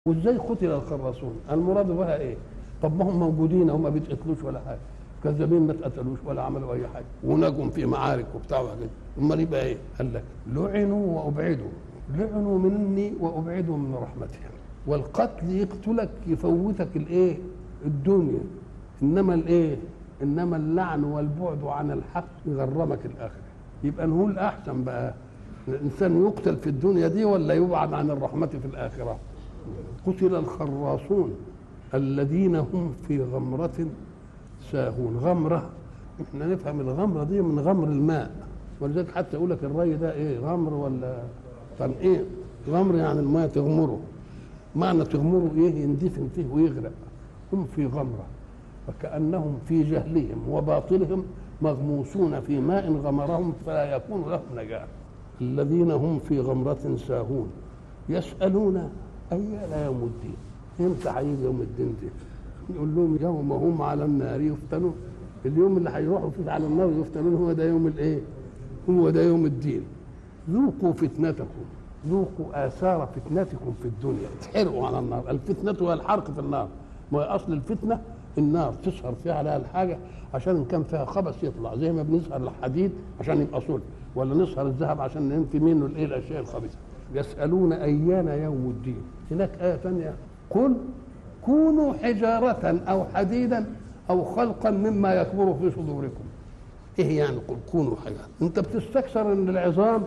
وازاي قتل الخراصون المراد بها ايه طب ما هم موجودين هم ما بيتقتلوش ولا حاجه كذابين ما اتقتلوش ولا عملوا اي حاجه ونجم في معارك وبتاع وحاجات امال يبقى ايه قال لك لعنوا وابعدوا لعنوا مني وابعدوا من رحمتي والقتل يقتلك يفوتك الايه الدنيا انما الايه انما اللعن والبعد عن الحق يغرمك الاخره يبقى نقول احسن بقى الانسان يقتل في الدنيا دي ولا يبعد عن الرحمه في الاخره قتل الخراصون الذين هم في غمرة ساهون غمرة احنا نفهم الغمرة دي من غمر الماء ولذلك حتى يقول لك الري ده ايه غمر ولا كان ايه غمر يعني الماء تغمره معنى تغمره ايه يندفن فيه ويغرق هم في غمرة فكأنهم في جهلهم وباطلهم مغموسون في ماء غمرهم فلا يكون لهم نجاة الذين هم في غمرة ساهون يسألون أيان يوم الدين امتى هيجي يوم الدين ده يقول لهم يوم هم على النار يفتنون اليوم اللي هيروحوا فيه على النار يفتنون هو ده يوم الايه هو ده يوم الدين ذوقوا فتنتكم ذوقوا آثار فتنتكم في الدنيا تحرقوا على النار الفتنة هي الحرق في النار ما أصل الفتنة النار تسهر فيها على الحاجة عشان إن كان فيها خبث يطلع زي ما بنسهر الحديد عشان يبقى صلب ولا نسهر الذهب عشان ننفي منه الايه الاشياء الخبيثه يسالون ايان يوم الدين هناك ايه ثانيه قل كونوا حجاره او حديدا او خلقا مما يكبر في صدوركم ايه يعني قل كونوا حجاره انت بتستكثر ان العظام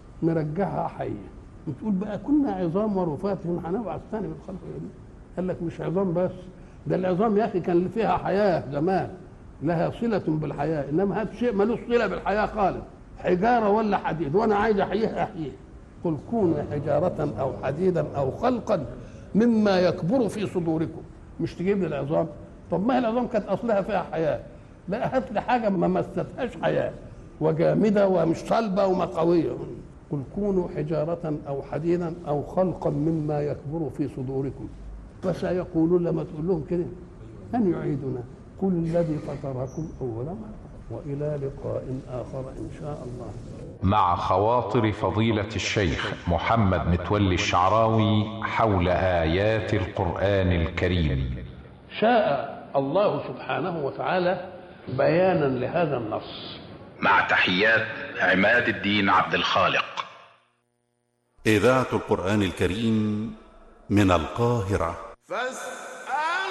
نرجعها حيه بتقول بقى كنا عظام ورفات هنبعث ثاني من الخلق قال لك مش عظام بس ده العظام يا اخي كان فيها حياه زمان لها صله بالحياه انما هذا شيء ملوش صله بالحياه خالص حجاره ولا حديد وانا عايز احييه احييه قل كونوا حجاره او حديدا او خلقا مما يكبر في صدوركم مش تجيب لي العظام طب ما هي العظام كانت اصلها فيها حياه لا هات لي حاجه ما مستهاش حياه وجامده ومش صلبه وما قويه قل كونوا حجاره او حديدا او خلقا مما يكبر في صدوركم فسيقولون لما تقول لهم كده من يعيدنا قل الذي فطركم اول مره والى لقاء اخر ان شاء الله مع خواطر فضيلة الشيخ محمد متولي الشعراوي حول آيات القرآن الكريم شاء الله سبحانه وتعالى بيانا لهذا النص مع تحيات عماد الدين عبد الخالق إذاعة القرآن الكريم من القاهرة فاستمعوا